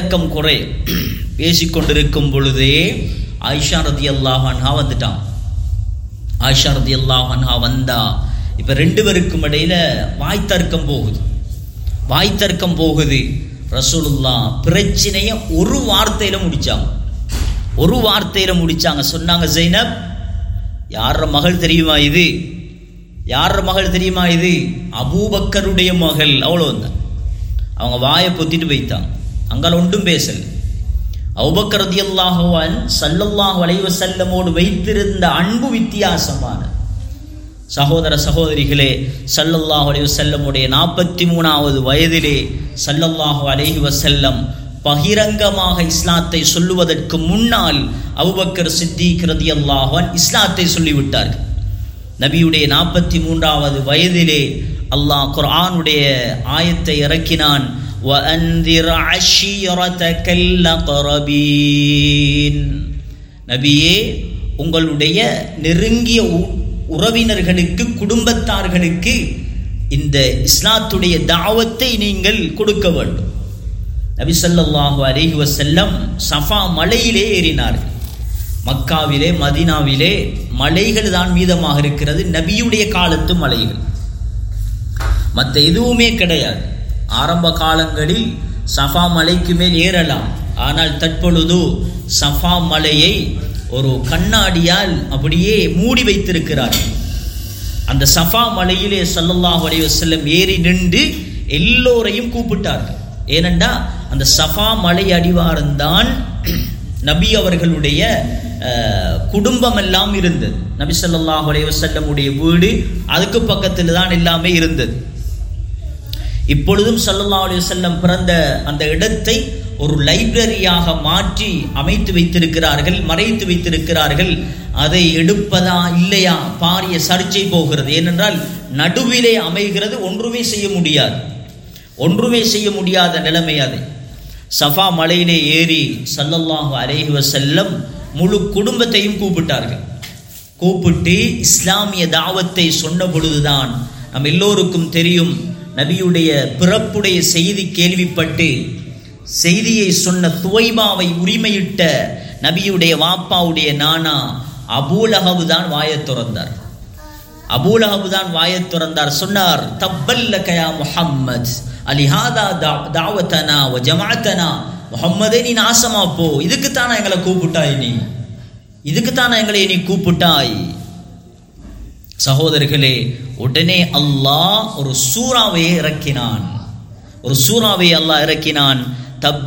பதக்கம் குறை பேசிக்கொண்டிருக்கும் பொழுதே ஆயிஷா ரதி அல்லாஹன்ஹா வந்துட்டான் ஆயிஷா ரதி அல்லாஹன்ஹா வந்தா இப்போ ரெண்டு பேருக்கும் இடையில வாய் தர்க்கம் போகுது வாய் தர்க்கம் போகுது ரசூலுல்லா பிரச்சனையை ஒரு வார்த்தையில முடிச்சாங்க ஒரு வார்த்தையில முடிச்சாங்க சொன்னாங்க ஜெய்னப் யார மகள் தெரியுமா இது யார மகள் தெரியுமா இது அபூபக்கருடைய மகள் அவ்வளோதான் அவங்க வாயை பொத்திட்டு போய்த்தாங்க அங்கால ஒன்றும் பேசல அபூபக்கர் ரதியல்லாஹுவான் சல்லல்லாஹு அலைஹி வஸல்லமோடு வைத்திருந்த அன்பு வித்தியாசமான சகோதர சகோதரிகளே சல்லல்லாஹு அலைஹி வஸல்லமுடைய நாற்பத்தி மூணாவது வயதிலே சல்லல்லாஹு அலைஹி வஸல்லம் பகிரங்கமாக இஸ்லாத்தை சொல்லுவதற்கு முன்னால் அபுபக்கர் சித்திக் ரதியல்லாஹு அன் இஸ்லாத்தை சொல்லிவிட்டார்கள் நபியுடைய நாற்பத்தி மூன்றாவது வயதிலே அல்லாஹ் குர்ஆனுடைய ஆயத்தை இறக்கினான் وَأَنذِرْ عَشِيرَتَكَ الْأَقْرَبِينَ நபியே உங்களுடைய நெருங்கிய உ- உறவினர்களுக்கு குடும்பத்தார்களுக்கு இந்த இஸ்லாத்துடைய தாவத்தை நீங்கள் கொடுக்க வேண்டும் நபி ஸல்லல்லாஹு அலைஹி வஸல்லம் சஃபா மலையிலே ஏறினார்கள் மக்காவிலே மதீனாவிலே மலைகள் தான் மீதமாக இருக்கிறது நபியுடைய காலத்து மலைகள் மற்ற எதுவுமே கிடையாது ஆரம்ப காலங்களில் சஃபா மலைக்கு மேல் ஏறலாம் ஆனால் தற்பொழுது சஃபா மலையை ஒரு கண்ணாடியால் அப்படியே மூடி வைத்திருக்கிறார்கள் அந்த சஃபா மலையிலே ஸல்லல்லாஹு அலைஹி வஸல்லம் ஏறி நின்று எல்லோரையும் கூப்பிட்டார்கள் ஏனென்றா அந்த சஃபா மலை அடிவாரம்தான் நபி அவர்களுடைய அஹ், குடும்பம் எல்லாம் இருந்தது நபி ஸல்லல்லாஹு அலைஹி வஸல்லமுடைய வீடு அதுக்கு பக்கத்தில் தான் எல்லாமே இருந்தது இப்பொழுதும் ஸல்லல்லாஹு அலைஹி வஸல்லம் பிறந்த அந்த இடத்தை ஒரு லைப்ரரியாக மாற்றி அமைத்து வைத்திருக்கிறார்கள் மறைத்து வைத்திருக்கிறார்கள் அதை எடுப்பதா இல்லையா பாரிய சர்ச்சை போகிறது ஏனென்றால் நடுவிலே அமைகிறது ஒன்றுமே செய்ய முடியாது ஒன்றுமே செய்ய முடியாத நிலைமை அது சஃபா மலையிலே ஏறி ஸல்லல்லாஹு அலைஹி வஸல்லம் முழு குடும்பத்தையும் கூப்பிட்டார்கள் கூப்பிட்டு இஸ்லாமிய தாவத்தை சொன்ன பொழுதுதான் நம் எல்லோருக்கும் தெரியும் நபியுடைய பிறப்புடைய செய்தி கேள்விப்பட்டு செய்தியை சொன்ன துவைபாவை உரிமையிட்ட நபியுடைய வாப்பாவுடைய நானா அபூலஹபு தான் வாயத் திறந்தார் அபூலஹபு தான் வாயத் திறந்தார் சொன்னார் தப்பல்லக யா முஹம்மத் அலிஹாதா தாவத்தனா வ ஜமாத்தனா முஹம்மதே நீ நாசமா போ இதுக்கு தானே எங்களை கூப்பிட்டாய் நீ இதுக்கு தானே எங்களை நீ கூப்பிட்டாய் சகோதரர்களே உடனே அல்லாஹ் ஒரு சூறாவை இறக்கினான் ஒரு சூறாவை அல்லாஹ் இறக்கினான்